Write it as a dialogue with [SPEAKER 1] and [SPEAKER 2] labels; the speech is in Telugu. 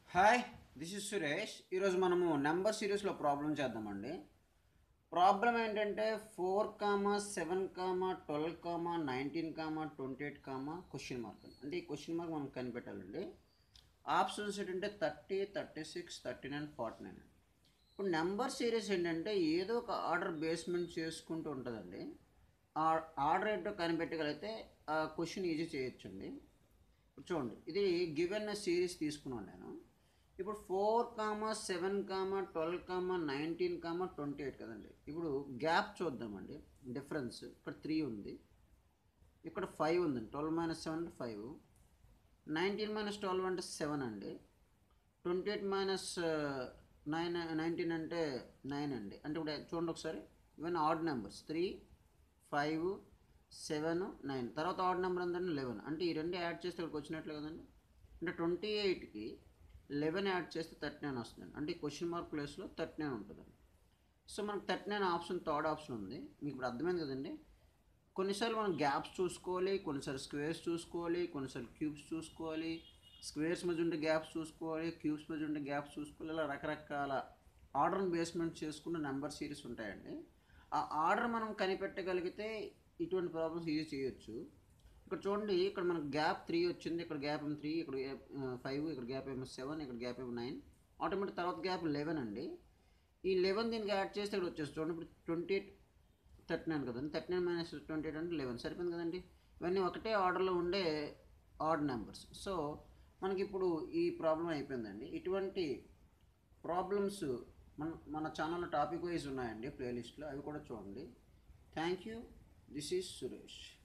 [SPEAKER 1] హాయ్ దిస్ ఇస్ సురేష్ ఈరోజు మనము నెంబర్ సిరీస్లో ప్రాబ్లం చేద్దామండి ప్రాబ్లం ఏంటంటే four comma seven comma twelve comma nineteen comma twenty eight comma question mark అంటే ఈ క్వశ్చన్ మార్క్ మనం కనిపెట్టాలండి ఆప్షన్స్ ఏంటంటే thirty thirty six thirty nine forty nine ఇప్పుడు నెంబర్ సిరీస్ ఏంటంటే ఏదో ఒక ఆర్డర్ బేస్మెంట్ చేసుకుంటూ ఉంటుందండి ఆ ఆర్డర్ ఏంటో కనిపెట్టగలిగితే ఆ క్వశ్చన్ ఈజీ చేయొచ్చండి ఇప్పుడు చూడండి ఇది గివెన్ సిరీస్ తీసుకున్నాను నేను ఇప్పుడు four comma seven comma twelve comma nineteen comma twenty eight కదండి ఇప్పుడు గ్యాప్ చూద్దామండి డిఫరెన్స్ ఇక్కడ త్రీ ఉంది ఇక్కడ ఫైవ్ ఉందండి ట్వెల్వ్ మైనస్ సెవెన్ అంటే ఫైవ్ నైన్టీన్ మైనస్ ట్వెల్వ్ అంటే సెవెన్ అండి twenty eight minus nine nineteen అంటే నైన్ అండి అంటే ఇప్పుడు చూడండి ఒకసారి ఇవన్నీ odd numbers three five seven nine తర్వాత ఆడ్ నెంబర్ ఎంతంటే లెవెన్ అంటే ఈ రెండు యాడ్ చేస్తే ఇక్కడికి వచ్చినట్లు కదండి అంటే ట్వంటీ ఎయిట్కి లెవెన్ యాడ్ చేస్తే థర్టీ నైన్ వస్తుందండి అంటే ఈ క్వశ్చన్ మార్క్ ప్లేస్లో థర్టీ నైన్ ఉంటుందండి సో మనకు thirty nine option third option ఉంది మీకు ఇప్పుడు అర్థమైంది కదండి కొన్నిసార్లు మనం గ్యాప్స్ చూసుకోవాలి కొన్నిసార్లు స్క్వేర్స్ చూసుకోవాలి కొన్నిసార్లు క్యూబ్స్ చూసుకోవాలి స్క్వేర్స్ మధ్య ఉండే గ్యాప్స్ చూసుకోవాలి క్యూబ్స్ మధ్య ఉండే గ్యాప్స్ చూసుకోవాలి ఇలా రకరకాల ఆర్డర్ని బేస్మెంట్ చేసుకున్న నెంబర్ సిరీస్ ఉంటాయండి ఆ ఆర్డర్ మనం కనిపెట్టగలిగితే ఇటువంటి ప్రాబ్లమ్స్ ఈజీ చేయొచ్చు ఇక్కడ చూడండి ఇక్కడ మనకు గ్యాప్ త్రీ వచ్చింది ఇక్కడ గ్యాప్ ఏమో త్రీ ఇక్కడ ఫైవ్ ఇక్కడ గ్యాప్ ఏమో సెవెన్ ఇక్కడ గ్యాప్ ఏమో నైన్ ఆటోమేటిక్ తర్వాత గ్యాప్ లెవెన్ అండి ఈ లెవెన్ దీనికి యాడ్ చేస్తే ఇక్కడ వచ్చేసి చూడండి ఇప్పుడు ట్వంటీ ఎయిట్ థర్టీ నైన్ కదండి thirty nine minus twenty eight అంటే లెవెన్ సరిపోయింది కదండి ఇవన్నీ ఒకటే ఆర్డర్లో ఉండే ఆడ్ నెంబర్స్ సో మనకి ఇప్పుడు ఈ ప్రాబ్లం అయిపోయిందండి ఇటువంటి ప్రాబ్లమ్స్ మన మన ఛానల్లో టాపిక్ వైజ్ ఉన్నాయండి ప్లేలిస్ట్లో అవి కూడా చూడండి thank you this is Suresh